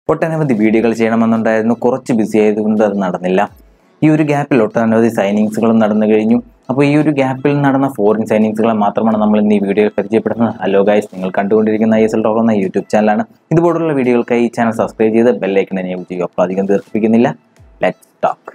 ഒട്ടനവധി വീഡിയോകൾ ചെയ്യണമെന്നുണ്ടായിരുന്നു കുറച്ച് ബിസി ആയതുകൊണ്ട് അത് നടന്നില്ല ഈ ഒരു ഗ്യാപ്പിൽ ഒട്ടനവധി സൈനിങ്സുകളും നടന്നു കഴിഞ്ഞു അപ്പോൾ ഈ ഒരു ഗ്യാപ്പിൽ നടന്ന ഫോറിൻ സൈനിങ്സുകളെ മാത്രമാണ് നമ്മൾ ഇന്ന് ഈ വീഡിയോയിൽ പരിചയപ്പെടുന്നത് ഹലോ ഗൈസ് നിങ്ങൾ കണ്ടുകൊണ്ടിരിക്കുന്ന ഐ എസ് എൽ ടോക്ക് എന്ന യൂട്യൂബ് ചാനലാണ് ഇതുപോലുള്ള വീഡിയോകൾക്കായി ഈ ചാനൽ സബ്സ്ക്രൈബ് ചെയ്ത് ബെല്ലൈക്കൺ എനേബിൾ ചെയ്യുക അപ്പോൾ അധികം ദീർഘിപ്പിക്കുന്നില്ല let's talk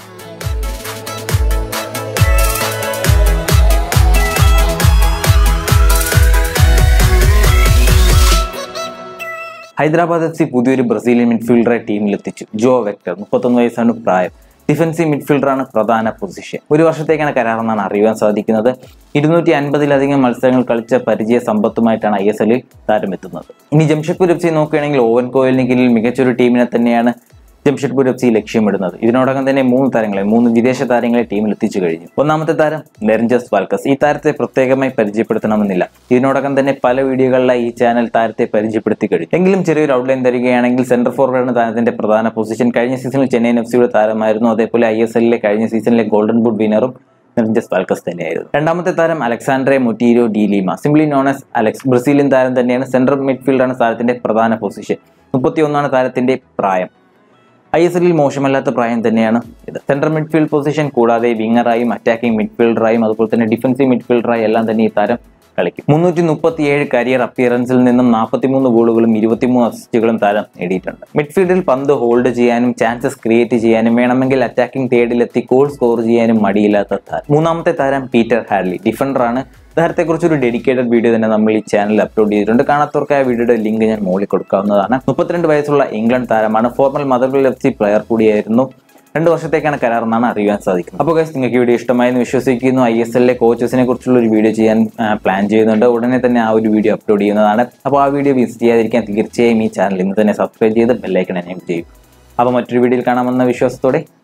Hyderabad F C പുതിയൊരു ബ്രസീലിയൻ മിഡ്ഫീൽഡറെ ടീമിലെത്തിച്ചു ജോ വെക്ടർ മുപ്പത്തൊന്ന് വയസ്സാണ് പ്രായം ഡിഫൻസീവ് മിഡ്ഫീൽഡറാണ് പ്രധാന പൊസിഷൻ ഒരു വർഷത്തേക്കാണ് കരാറെന്നാണ് അറിയുവാൻ സാധിക്കുന്നത് ഇരുന്നൂറ്റി അൻപതിലധികം മത്സരങ്ങൾ കളിച്ച പരിചയ സമ്പത്തുമായിട്ടാണ് ഐ എസ് എല്ലിൽ താരമെത്തുന്നത് ഇനി ജംഷഡ്പൂർ എഫ് സി നോക്കുകയാണെങ്കിൽ ഓവൻ കോയലിന് കീഴിൽ മികച്ചൊരു ടീമിനെ തന്നെയാണ് ജംഷഡ്പൂർ എഫ് സി ലക്ഷ്യമിടുന്നത് ഇതിനോടകം തന്നെ മൂന്ന് താരങ്ങളെ മൂന്ന് വിദേശ താരങ്ങളെ ടീമിൽ എത്തിച്ചു കഴിഞ്ഞു ഒന്നാമത്തെ താരം ലെറിഞ്ചസ് വാൽക്കസ് ഈ താരത്തെ പ്രത്യേകമായി പരിചയപ്പെടുത്തണമെന്നില്ല ഇതിനോടകം തന്നെ പല വീഡിയോകളിലായി ഈ ചാനൽ താരത്തെ പരിചയപ്പെടുത്തി കഴിഞ്ഞു എങ്കിലും ചെറിയൊരു ഔട്ട്ലൈൻ തരികയാണെങ്കിൽ സെന്റർ ഫോർവേഡാണ് താരത്തിന്റെ പ്രധാന പൊസിഷൻ കഴിഞ്ഞ സീസണിൽ ചെന്നൈയിൻ എഫ് സിയുടെ താരമായിരുന്നു അതേപോലെ ഐ എസ് എല്ലിലെ കഴിഞ്ഞ സീസണിലെ ഗോൾഡൻ ബൂട്ട് വിനറും നെർജസ് വാൽക്കസ് തന്നെയായിരുന്നു രണ്ടാമത്തെ താരം Alexandre Monteiro de Lima simply known as Alex Brazilian താരം തന്നെയാണ് സെൻട്രൽ മിഡ്ഫീൽഡാണ് താരത്തിന്റെ പ്രധാന പൊസിഷൻ മുപ്പത്തി ഒന്നാണ് താരത്തിന്റെ പ്രായം ഐ എസ് എല്ലിൽ മോശമല്ലാത്ത പ്രായം തന്നെയാണ് ഇത് സെൻട്രൽ മിഡ്ഫീൽഡ് പൊസിഷൻ കൂടാതെ വിങ്ങറായും അറ്റാക്കിംഗ് മിഡ്ഫീൽഡറായും അതുപോലെ തന്നെ ഡിഫൻസീവ് മിഡ്ഫീൽഡറായും എല്ലാം തന്നെ ഈ താരം കളിക്കും മുന്നൂറ്റി മുപ്പത്തിയേഴ് കരിയർ അപ്പിയറൻസിൽ നിന്നും നാൽപ്പത്തിമൂന്ന് ഗോളുകളും ഇരുപത്തിമൂന്ന് അസിസ്റ്റുകളും താരം നേടിയിട്ടുണ്ട് മിഡ്ഫീൽഡിൽ പന്ത് ഹോൾഡ് ചെയ്യാനും ചാൻസസ് ക്രിയേറ്റ് ചെയ്യാനും വേണമെങ്കിൽ അറ്റാക്കിംഗ് തേർഡിലെത്തി ഗോൾ സ്കോർ ചെയ്യാനും മടിയില്ലാത്ത താരം മൂന്നാമത്തെ താരം പീറ്റർ ഹാഡ്ലി ഡിഫൻഡറാണ് ഇദ്ദേഹത്തെക്കുറിച്ച് ഒരു ഡെഡിക്കേറ്റഡ് വീഡിയോ തന്നെ നമ്മൾ ഈ ചാനലിൽ അപ്ലോഡ് ചെയ്തിട്ടുണ്ട് കാണാത്തവർക്കായ വീഡിയോയുടെ ലിങ്ക് ഞാൻ മുകളിൽ കൊടുക്കാവുന്നതാണ് മുപ്പത്തിരണ്ട് വയസ്സുള്ള ഇംഗ്ലണ്ട് താരമാണ് former Motherwell F C player കൂടിയായിരുന്നു രണ്ട് വർഷത്തേക്കാണ് കരാറെന്നാണ് അറിയാൻ സാധിക്കുന്നത് അപ്പോൾ ഗൈസ് നിങ്ങൾക്ക് വീഡിയോ ഇഷ്ടമായെന്ന് വിശ്വസിക്കുന്നു ഐ എസ് എല്ലിലെ കോച്ചസിനെ കുറിച്ചുള്ള ഒരു വീഡിയോ ചെയ്യാൻ പ്ലാൻ ചെയ്യുന്നുണ്ട് ഉടനെ തന്നെ ആ ഒരു വീഡിയോ അപ്ലോഡ് ചെയ്യുന്നതാണ് അപ്പോൾ ആ വീഡിയോ വിസിറ്റ് ചെയ്യാതിരിക്കാൻ തീർച്ചയായും ഈ ചാനൽ ഇന്ന് തന്നെ സബ്സ്ക്രൈബ് ചെയ്ത് ബെല്ലൈക്കൺ എനേബിൾ ചെയ്യും അപ്പോൾ മറ്റൊരു വീഡിയോയിൽ കാണാമെന്ന വിശ്വാസത്തോടെ